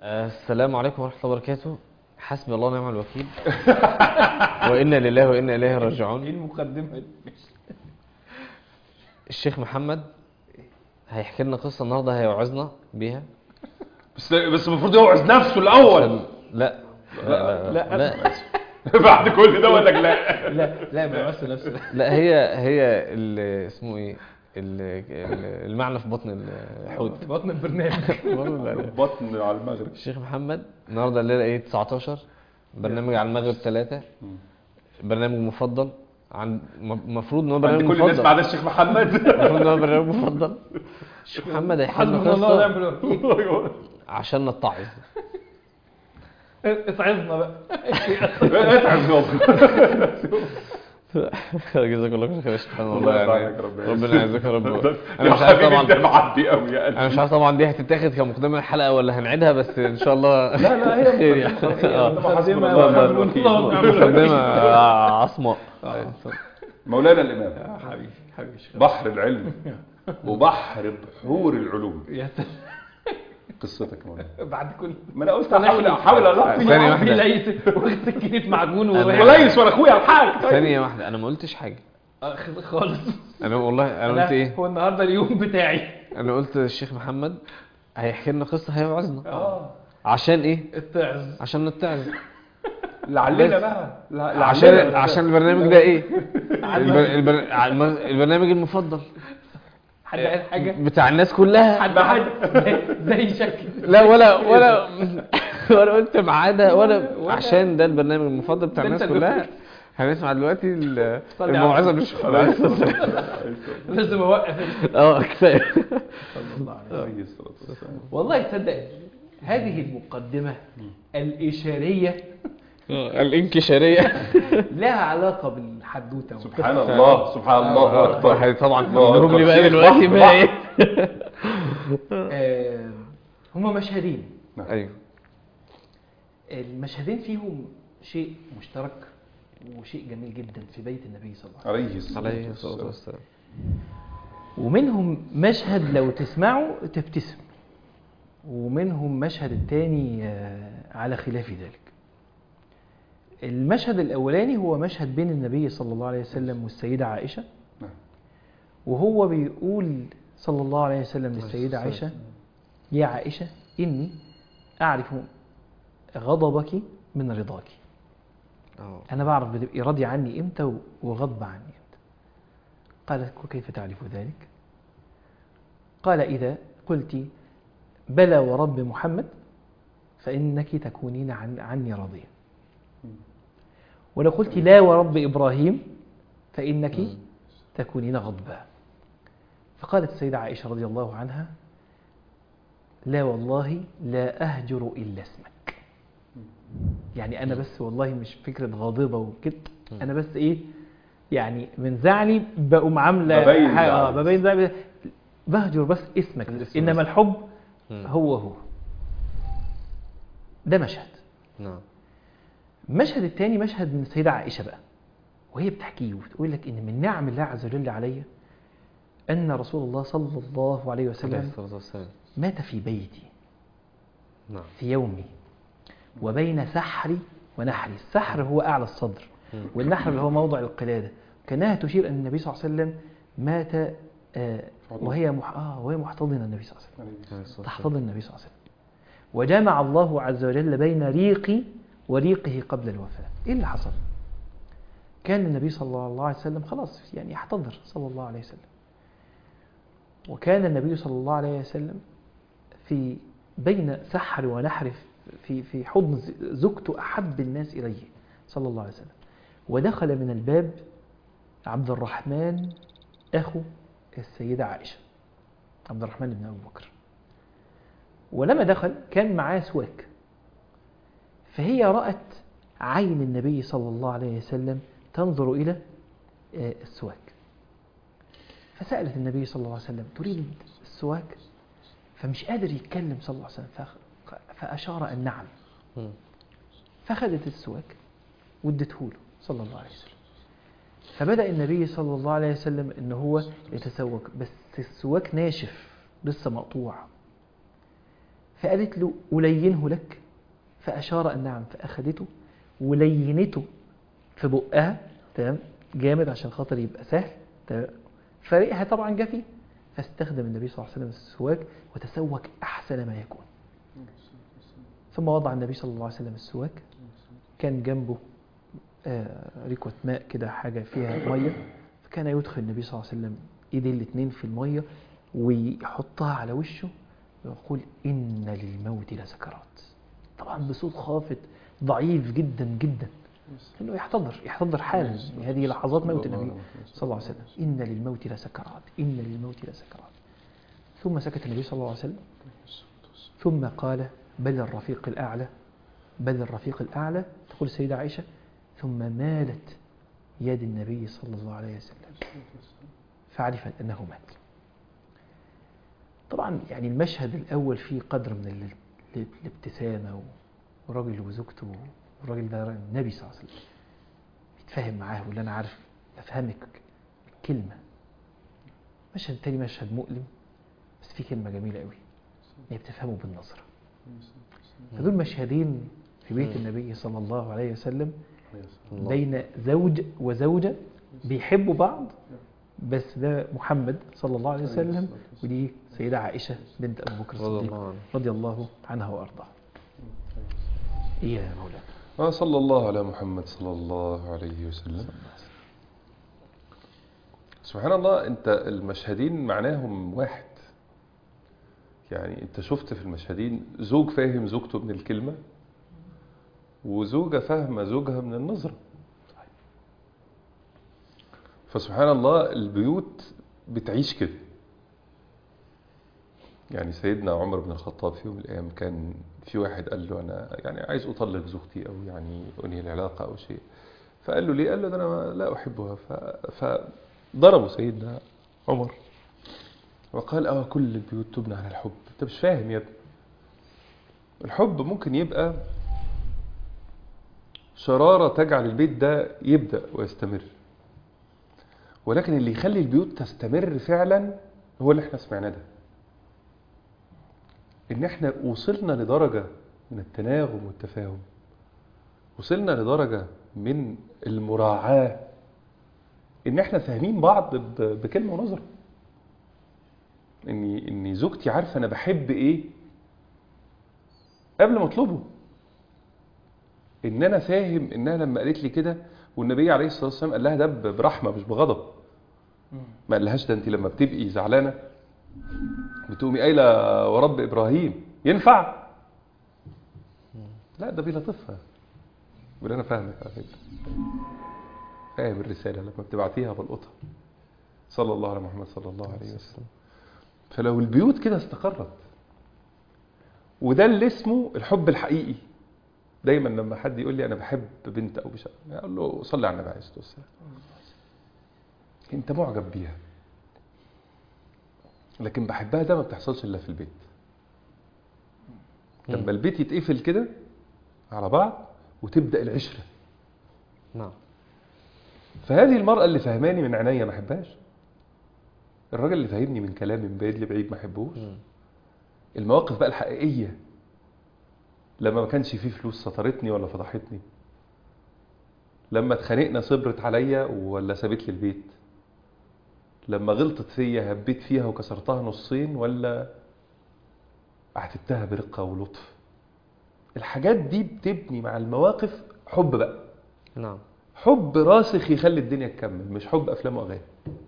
آه، السلام عليكم ورحمة الله وبركاته حسبي الله ونعم الوكيل وإنا لله وإنا إليه ايه راجعون المقدمه دي الشيخ محمد هيحكي لنا قصة النهاردة هيوعظنا بيها بس بس المفروض يوعظ نفسه الاول لا لا لا, لا. لا, بعد كل ده ولا لا لا لا ما يمثل نفسه لا هي هي ال- اسمه ايه ال- ال- المعنى في بطن الحوت بطن البرنامج برضه لا لا. بطن على المغرب الشيخ محمد النهارده الليله ايه 19 برنامج على المغرب 3 برنامج مفضل عن المفروض ان هو عند برنامج كل الناس مفضل ما عدا الشيخ محمد المفروض ان هو برنامج مفضل الشيخ محمد هيحكي لنا حسبنا الله ونعم قصه الوكيل عشان نتعظ اصعدنا بقى اتعب يابا جزاك الله خير يا شيخ محمد الله والله يعني يسعدك ربنا ربنا يعزك يا رب انا انا مش مش عارف طبعا انت طبعا معدي قوي يا انا قلبي مش عارف طبعا دي هتتاخد كمقدمه الحلقه ولا هنعيدها بس ان شاء الله لا لا هي خير يعني. مقدمة. آه. مقدمة حسبنا مقدمة الله ونعم ونعم الوكيل. الله ونعم الوكيل. مقدمه عصماء مولانا الامام حبيبي حبيبي شيخ. بحر العلم وبحر بحور العلوم يا سلام قصتك يا مولانا بعد كل ما انا قلت احاول احاول الطف ثانية في واحدة. ليس واخد سكينه معجون أنا- ورايح وليس ولا اخويا الحاج ثانيه واحده انا ما قلتش حاجه آخر خالص انا والله انا قلت ايه هو النهارده اليوم بتاعي انا قلت الشيخ محمد هيحكي لنا قصه هيوعظنا اه عشان ايه التعظ عشان نتعظ لعلنا بقى لعلنا عشان بقى. عشان البرنامج ده ايه البر... البر... الم- البرنامج المفضل حد عايز حاجه بتاع الناس كلها حد حد زي شكل لا ولا ولا ولا قلت معاده ولا ولا- عشان ده البرنامج المفضل بتاع ده الناس أنت اللي كلها هنسمع دلوقتي ال- صلي على الموعظه مش لازم اوقف اه كفايه صلى الله عليه وسلم. عليه الصلاة والسلام. والله تصدق هذه المقدمة الإشارية الانكشاريه لها علاقة بالحدوتة سبحان الله سبحان الله اكبر طبعا الله تفهمهم لي أكبر. بقى شيخ دلوقتي بحر- بقى ايه آه، هما مشهدين ايوه المشهدين فيهم شيء مشترك وشيء جميل جدا في بيت النبي صلى الله عليه عليه الصلاة عليه الصلاه والسلام والسلام وسلم ومنهم مشهد لو تسمعه تبتسم ومنهم مشهد التاني آه، على خلاف ذلك المشهد الأولاني هو مشهد بين النبي صلى الله عليه وسلم والسيدة عائشة نعم. وهو بيقول صلى الله عليه وسلم للسيدة عليه عائشة يا عائشة إني أعرف غضبك من رضاك اه أنا بعرف بتبقي راضية عني إمتى وغضبة عني إمتى قالت وكيف تعرف ذلك قال إذا قلت بلى ورب محمد فإنك تكونين عن عني راضية ولو قلت لا ورب إبراهيم فإنك مم. تكونين غضبا فقالت السيدة عائشة رضي الله عنها لا والله لا أهجر إلا اسمك يعني أنا بس والله مش فكرة غاضبة وكده أنا بس إيه يعني من زعلي بقوم عاملة ببين حاجة- آه، زعلي. ببين زعلي بهجر بس اسمك بس. الاسم إنما بس. الحب مم. هو هو ده مشهد نعم المشهد الثاني مشهد من السيدة عائشة بقى وهي بتحكيه وبتقول لك إن من نعم الله عز وجل علي أن رسول الله صلى الله عليه عليه وسلم الصلاه والسلام مات في بيتي نعم في يومي وبين سحري ونحري السحر هو أعلى الصدر مم. والنحر اللي هو موضع القلادة كانها تشير أن النبي صلى الله عليه وسلم مات آه وهي مح... آه وهي محتضنة النبي صلى الله عليه وسلم عليه الصلاة والسلام. تحتضن النبي صلى الله عليه وسلم وجمع الله عز وجل بين ريقي وريقه قبل الوفاة إيه اللي حصل؟ كان النبي صلى الله عليه وسلم خلاص يعني يحتضر صلى الله عليه وسلم وكان النبي صلى الله عليه وسلم في بين سحر ونحر في في حضن زوجته أحب الناس إليه صلى الله عليه وسلم ودخل من الباب عبد الرحمن أخو السيدة عائشة عبد الرحمن بن أبي بكر ولما دخل كان معاه سواك فهي رأت عين النبي صلى الله عليه وسلم تنظر إلى آه، السواك فسألت النبي صلى الله عليه وسلم تريد السواك فمش قادر يتكلم صلى الله عليه وسلم فأخ- فأشار أن نعم مم. فأخذت السواك وادته له صلى الله عليه وسلم فبدأ النبي صلى الله عليه وسلم ان هو يتسوك بس السواك ناشف لسه مقطوع فقالت له ألينه لك فأشار أن نعم فأخذته ولينته في بقها تمام جامد عشان خاطر يبقى سهل تمام فريقها طبعا جه فيه فاستخدم النبي صلى الله عليه وسلم السواك وتسوك أحسن ما يكون ثم وضع النبي صلى الله عليه وسلم السواك كان جنبه آه، ركوة ماء كده حاجة فيها مية فكان يدخل النبي صلى الله عليه وسلم ايديه الاثنين في المية ويحطها على وشه ويقول إن للموت لسكرات طبعا بصوت خافت ضعيف جدا جدا انه يحتضر يحتضر حالا يعني هذه لحظات موت النبي صلى الله عليه وسلم إن للموت لسكرات إن للموت لسكرات ثم سكت النبي صلى الله عليه وسلم ثم قال بل الرفيق الأعلى بل الرفيق الأعلى تقول السيدة عائشة ثم مالت يد النبي صلى الله عليه وسلم فعرفت أنه مات طبعا يعني المشهد الأول فيه قدر من ال- ال- الابتسامة وراجل وزوجته والراجل ده النبي صلى الله عليه وسلم يتفاهم معاه واللي أنا عارف أفهمك كلمة مشهد تاني مشهد مؤلم بس فيه كلمة جميلة قوي هي بتفهمه بالنظرة فدول مشهدين في بيت النبي صلى الله عليه وسلم الله. بين زوج وزوجة بيحبوا بعض بس ده محمد صلى الله عليه وسلم ودي سيدة عائشة بنت أبو بكر رضي الصديق الله عنه رضي الله عنها وأرضاها إيه يا مولانا آه صلى الله على محمد صلى الله عليه وسلم سبحان الله انت المشهدين معناهم واحد يعني انت شفت في المشهدين زوج فاهم زوجته من الكلمة وزوجة فاهمة زوجها من النظرة فسبحان الله البيوت بتعيش كده يعني سيدنا عمر بن الخطاب في يوم من الأيام كان في واحد قال له أنا يعني عايز أطلق زوجتي أو يعني أنهي العلاقة أو شيء فقال له ليه؟ قال له ده أنا لا أحبها ف... فضربوا سيدنا عمر وقال أه كل البيوت تبنى على الحب أنت مش فاهم يا ابني الحب ممكن يبقى شرارة تجعل البيت ده يبدأ ويستمر ولكن اللي يخلي البيوت تستمر فعلا هو اللي احنا سمعناه ده ان احنا وصلنا لدرجة من التناغم والتفاهم وصلنا لدرجة من المراعاة ان احنا فاهمين بعض ب- بكلمة ونظرة اني اني زوجتي عارفة انا بحب ايه قبل ما اطلبه ان انا فاهم انها لما قالت لي كده والنبي عليه الصلاة والسلام قال لها ده ب- برحمة مش بغضب ما قالهاش ده انت لما بتبقي زعلانة بتقومي قايله ورب ابراهيم ينفع لا ده بيلطفها يقول انا فاهمك على فكره فاهم الرساله لما بتبعتيها بلقطها صلى الله على محمد صلى الله عليه وسلم فلو البيوت كده استقرت وده اللي اسمه الحب الحقيقي دايما لما حد يقول لي انا بحب بنت او بشر اقول له صلي على النبي عليه الصلاه والسلام انت معجب بيها لكن بحبها ده ما بتحصلش الا في البيت لما البيت يتقفل كده على بعض وتبدا العشره نعم فهذه المراه اللي فهماني من عينيا ما احبهاش الراجل اللي فاهمني من كلامي من بعيد لبعيد ما احبوش مم. المواقف بقى الحقيقيه لما ما كانش فيه فلوس سطرتني ولا فضحتني لما اتخانقنا صبرت عليا ولا سابت لي البيت لما غلطت فيا هبيت فيها وكسرتها نصين ولا اعتبتها برقة ولطف الحاجات دي بتبني مع المواقف حب بقى نعم حب راسخ يخلي الدنيا تكمل مش حب افلام واغاني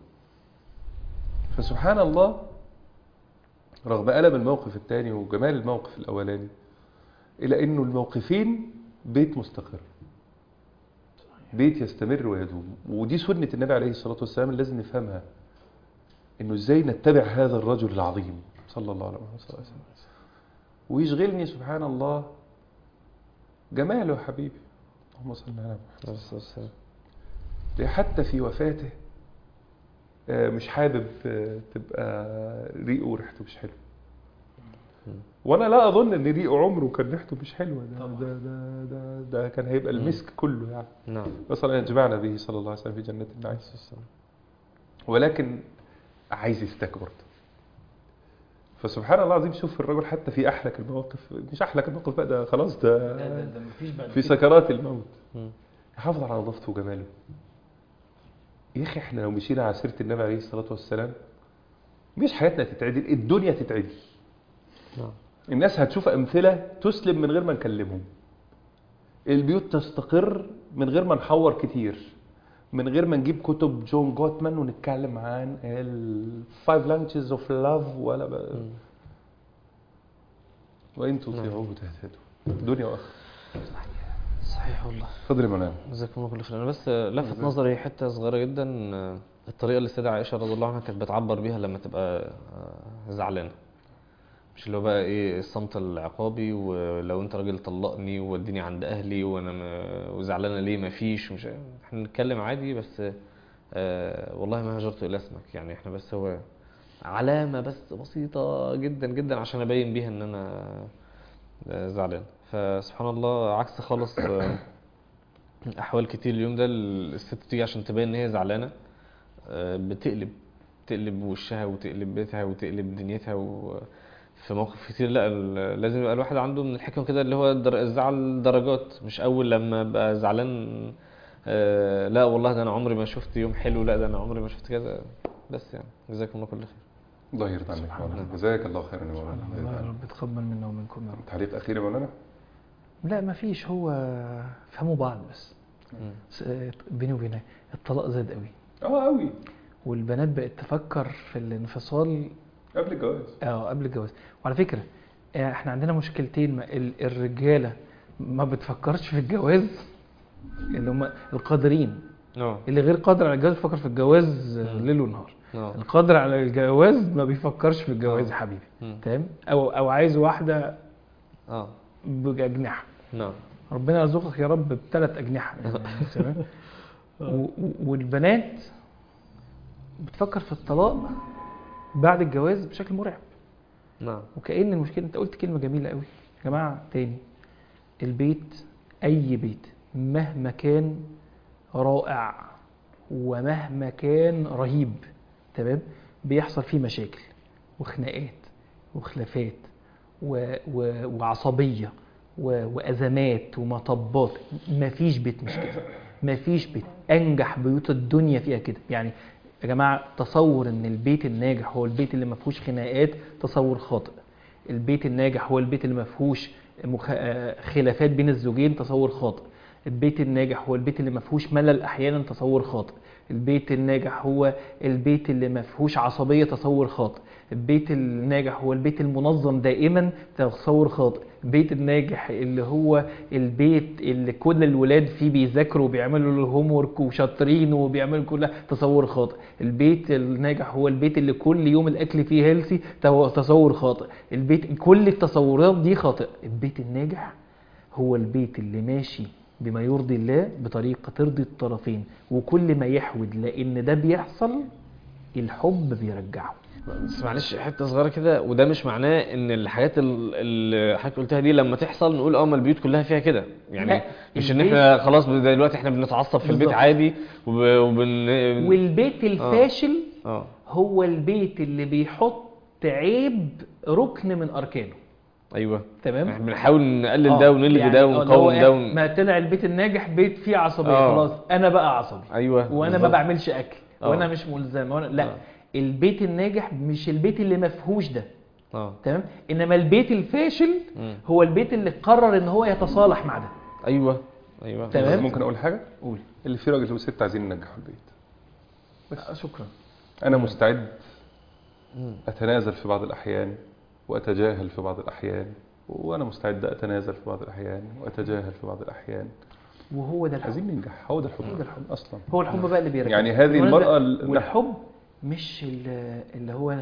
فسبحان الله رغم ألم الموقف الثاني وجمال الموقف الأولاني إلى أنه الموقفين بيت مستقر بيت يستمر ويدوم ودي سنة النبي عليه الصلاة والسلام اللي لازم نفهمها أنه إزاي نتبع هذا الرجل العظيم صلى الله عليه وسلم ويشغلني سبحان الله جماله يا حبيبي اللهم صل على محمد عليه الصلاة والسلام. حتى في وفاته آه، مش حابب آه، تبقى ريقه وريحته مش حلوه وانا لا اظن ان ريقه عمره كان ريحته مش حلوه ده ده ده, ده, ده كان هيبقى المسك كله يعني نعم نسال ان يجمعنا به صلى الله عليه وسلم في جنه النعيم ولكن عايز يستكبر فسبحان الله العظيم شوف الرجل حتى في احلك المواقف مش احلك الموقف بقى ده خلاص ده مفيش بعد في سكرات الموت مم. يحافظ على نظافته وجماله يا اخي احنا لو مشينا على سيره النبي عليه الصلاه والسلام مش حياتنا تتعدل الدنيا تتعدل نعم. الناس هتشوف امثله تسلم من غير ما نكلمهم البيوت تستقر من غير ما نحور كتير من غير ما نجيب كتب جون جوتمان ونتكلم عن الفايف لانجز اوف لاف ولا ب... مم. وان تطيعوه تهتدوا دنيا واخره صحيح والله اتفضل يا مولانا جزاكم الله كل خير انا بس لفت نظري حته صغيره جدا آه، الطريقه اللي السيده عائشه رضي الله عنها كانت بتعبر بيها لما تبقى آه، زعلانه مش اللي هو بقى ايه الصمت العقابي ولو انت راجل طلقني ووديني عند اهلي وانا م- وزعلانه ليه ما فيش مش احنا بنتكلم عادي بس آه والله ما هجرت الى اسمك يعني احنا بس هو علامه بس بسيطه جدا جدا عشان ابين بيها ان انا آه، زعلان فسبحان الله عكس خالص آه، احوال كتير اليوم ده الست تيجي عشان تبين ان هي زعلانه آه، بتقلب تقلب وشها وتقلب بيتها وتقلب دنيتها و في مواقف كتير لا ال- لازم يبقى الواحد عنده من الحكم كده اللي هو الدر- الزعل درجات مش اول لما ابقى زعلان آه، لا والله ده انا عمري ما شفت يوم حلو لا ده انا عمري ما شفت كذا بس يعني جزاكم الله كل خير الله يرضى عنك يا مولانا جزاك الله خيرا يا مولانا الله يرضى الله يا عنك. رب تقبل منا ومنكم يا رب تعليق اخير يا مولانا لا مفيش هو فهموا بعض بس مم. س- بيني وبينك الطلاق زاد قوي اه قوي والبنات بقت تفكر في الانفصال قبل الجواز اه قبل الجواز وعلى فكره آه، احنا عندنا مشكلتين ما- ال- الرجاله ما بتفكرش في الجواز اللي هم القادرين اه اللي غير قادر على الجواز بيفكر في الجواز آه، مم. ليل ونهار اه القادر على الجواز ما بيفكرش في الجواز آه. يا حبيبي مم. تمام او او عايز واحده اه باجنحه نعم ربنا يرزقك يا رب بثلاث اجنحه تمام و- و- والبنات بتفكر في الطلاق بعد الجواز بشكل مرعب نعم وكأن المشكلة انت قلت كلمة جميلة قوي يا جماعة تاني البيت أي بيت مهما كان رائع ومهما كان رهيب تمام بيحصل فيه مشاكل وخناقات وخلافات و... و... وعصبية و... وأزمات ومطبات مفيش بيت مش كده مفيش بيت أنجح بيوت الدنيا فيها كده يعني يا جماعة تصور ان البيت الناجح هو البيت اللي ما فيهوش خناقات تصور خاطئ البيت الناجح هو البيت اللي ما فيهوش مخ... آه، خلافات بين الزوجين تصور خاطئ البيت الناجح هو البيت اللي ما فيهوش ملل احيانا تصور خاطئ البيت الناجح هو البيت اللي ما فيهوش عصبيه تصور خاطئ البيت الناجح هو البيت المنظم دائما تصور خاطئ البيت الناجح اللي هو البيت اللي كل الولاد فيه بيذاكروا وبيعملوا الهوم ورك وشاطرين وبيعملوا كل تصور خاطئ البيت الناجح هو البيت اللي كل يوم الاكل فيه هيلسي تصور خاطئ البيت كل التصورات دي خاطئه البيت الناجح هو البيت اللي ماشي بما يرضي الله بطريقة ترضي الطرفين وكل ما يحود لأن ده بيحصل الحب بيرجعه بس معلش حته صغيره كده وده مش معناه ان الحاجات ال- اللي حضرتك قلتها دي لما تحصل نقول اه ما البيوت كلها فيها كده يعني لا، مش ان البيت- احنا خلاص دلوقتي احنا بنتعصب في البيت بالظبط. عادي وب... وبن والبيت الفاشل اه هو البيت اللي بيحط عيب ركن من أركانه ايوه تمام احنا بنحاول نقلل آه، ده ونلغي يعني ده آه، اللي هو ونقاوم إيه، ده ون... ما طلع البيت الناجح بيت فيه عصبية آه. خلاص أنا بقى عصبي ايوه وانا ما بالظبط. بعملش اكل آه. وانا مش ملزم وانا لا آه. البيت الناجح مش البيت اللي ما فيهوش ده اه تمام انما البيت الفاشل مم. هو البيت اللي قرر ان هو يتصالح مع ده ايوه ايوه تمام. ممكن اقول حاجه قول اللي فيه راجل وست عايزين ينجحوا البيت آه، شكرا انا مستعد مم. اتنازل في بعض الاحيان واتجاهل في بعض الاحيان وانا مستعد اتنازل في بعض الاحيان واتجاهل في بعض الاحيان وهو ده الحب عايزين ننجح هو ده الحب هو ده الحب اصلا هو الحب بقى اللي بيرجع يعني هذه بالمناسبة، المرأة ال- والحب مش ال- اللي هو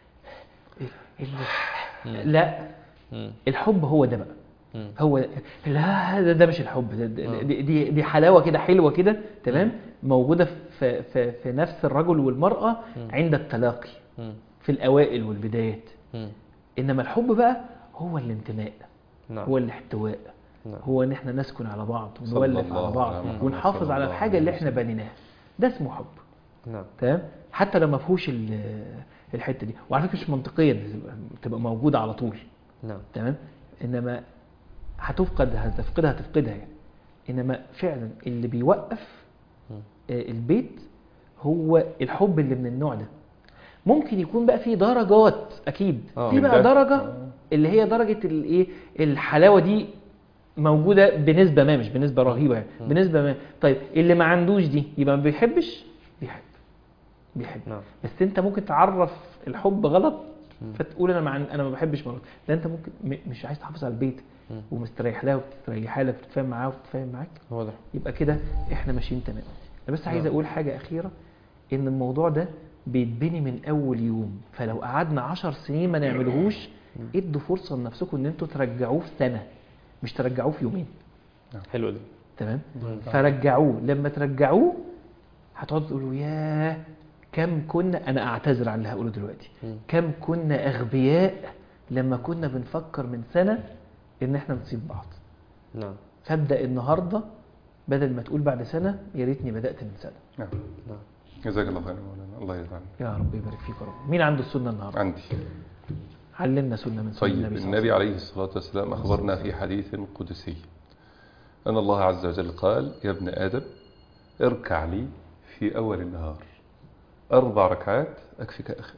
اللي لا مم. الحب هو ده بقى مم. هو لا هذا ده مش الحب ده- ده- آه. دي, دي, دي حلاوه كده حلوه كده تمام موجوده في, في, في نفس الرجل والمراه عند التلاقي مم. في الاوائل والبدايات مم. انما الحب بقى هو الانتماء نعم هو الاحتواء نعم. هو ان احنا نسكن على بعض صلى ونولف الله على بعض على محمد ونحافظ صلى على الله الحاجه عليه اللي احنا وسلم. بنيناها ده اسمه حب نعم تمام حتى لو ما فيهوش ال- الحته دي وعلى فكره مش منطقيا تبقى, تبقى موجوده على طول نعم تمام انما هتفقد هتفقدها هتفقدها يعني انما فعلا اللي بيوقف مم. آه، البيت هو الحب اللي من النوع ده ممكن يكون بقى في درجات اكيد آه، في من بقى ده. درجه آه. اللي هي درجه الايه الحلاوه دي موجوده بنسبه ما مش بنسبه رهيبه يعني مم. بنسبه ما طيب اللي ما عندوش دي يبقى ما بيحبش بيحب بيحب نعم بس انت ممكن تعرف الحب غلط مم. فتقول انا مع انا ما بحبش مراتي ده انت ممكن م- مش عايز تحافظ على البيت مم. ومستريح لها وبتستريح لها وبتتفاهم معاها وبتتفاهم معاك هو ده يبقى كده احنا ماشيين تمام انا بس عايز نعم. اقول حاجه اخيره ان الموضوع ده بيتبني من اول يوم فلو قعدنا عشر سنين ما نعملهوش ادوا فرصه لنفسكم ان انتوا ترجعوه في سنه مش ترجعوه في يومين حلو دي تمام مم. فرجعوه لما ترجعوه هتقعدوا تقولوا ياه كم كنا انا اعتذر عن اللي هقوله دلوقتي مم. كم كنا اغبياء لما كنا بنفكر من سنه ان احنا نسيب بعض نعم فابدا النهارده بدل ما تقول بعد سنه يا ريتني بدات من سنه نعم نعم جزاك الله خيرا يا مولانا الله يرضى عنك يا رب يبارك فيك يا رب مين عنده السنه النهارده عندي علمنا سنه من سنن طيب النبي صلى الله النبي عليه عليه الصلاة والسلام أخبرنا في حديث قدسي أن الله عز وجل قال يا ابن آدم اركع لي في أول النهار أربع ركعات أكفك آخر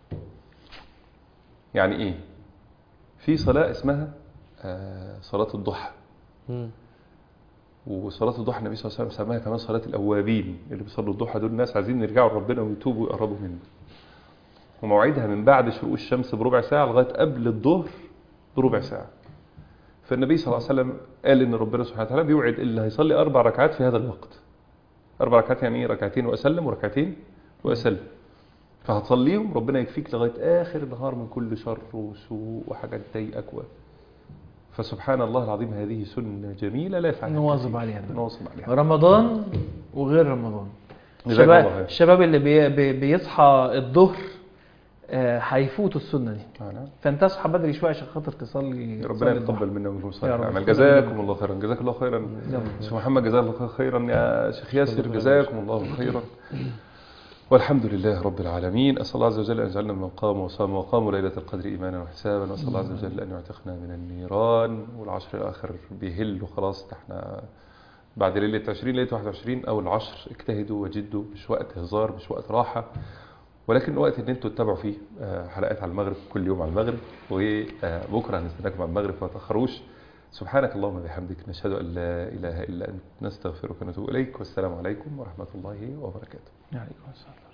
يعني إيه في صلاة اسمها آه، صلاة الضحى مم. وصلاة الضحى النبي صلى الله عليه وسلم سماها كمان صلاة الأوابين اللي بيصلوا الضحى دول ناس عايزين يرجعوا لربنا ويتوبوا ويقربوا منه وموعدها من بعد شروق الشمس بربع ساعة لغاية قبل الظهر بربع ساعة فالنبي صلى الله عليه وسلم قال إن ربنا سبحانه وتعالى بيوعد اللي هيصلي أربع ركعات في هذا الوقت أربع ركعات يعني إيه ركعتين وأسلم وركعتين وأسلم فهتصليهم ربنا يكفيك لغاية آخر النهار من كل شر وسوء وحاجات تضايقك و... فسبحان الله العظيم هذه سنة جميلة لا يفعلها نواظب كثير. عليها. نواظب عليها رمضان وغير رمضان جزاك الله الشباب خير. الشباب اللي بي بي بيصحى الظهر آه، هيفوتوا السنه دي آه، نعم. فانت اصحى بدري شويه عشان خاطر تصلي ربنا تصلي يتقبل الضحى. منا ومنكم يا صالح رب. الاعمال جزاكم الله خيرا جزاك الله خيرا يلا. شيخ محمد جزاك الله خيرا يا شيخ ياسر جزاكم الله خيرا والحمد لله رب العالمين أسأل الله عز وجل أن يجعلنا من قام وصام وقاموا ليلة القدر إيمانا وحسابا وأسأل الله عز وجل أن يعتقنا من النيران والعشر الآخر بيهل وخلاص احنا بعد ليلة 20 ليلة 21 أو العشر اجتهدوا وجدوا مش وقت هزار مش وقت راحة ولكن وقت ان انتوا تتابعوا فيه آه، حلقات على المغرب كل يوم على المغرب وبكره هنستناكم على المغرب فما تاخروش سبحانك اللهم وبحمدك نشهد ان لا اله الا انت نستغفرك ونتوب اليك والسلام عليكم ورحمه الله وبركاته عليكم السلام